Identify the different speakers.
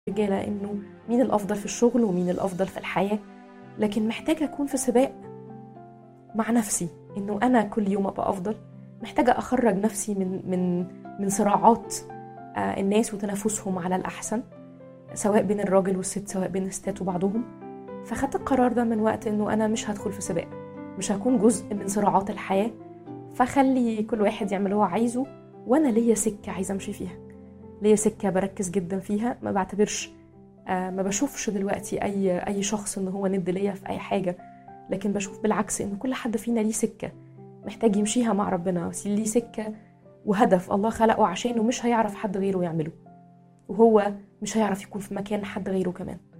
Speaker 1: رجاله انه مين الافضل في الشغل ومين الافضل في الحياه لكن محتاجه اكون في سباق مع نفسي انه انا كل يوم ابقى افضل محتاجه اخرج نفسي من من من صراعات آه، الناس وتنافسهم على الاحسن سواء بين الراجل والست سواء بين الستات وبعضهم فخدت القرار ده من وقت انه انا مش هدخل في سباق مش هكون جزء من صراعات الحياه فخلي كل واحد يعمل اللي هو عايزه وانا ليا سكه عايزه امشي فيها ليا سكه بركز جدا فيها ما بعتبرش آه ما بشوفش دلوقتي اي اي شخص ان هو ند ليا في اي حاجه لكن بشوف بالعكس ان كل حد فينا ليه سكه محتاج يمشيها مع ربنا ليه سكه وهدف الله خلقه عشانه مش هيعرف حد غيره يعمله وهو مش هيعرف يكون في مكان حد غيره كمان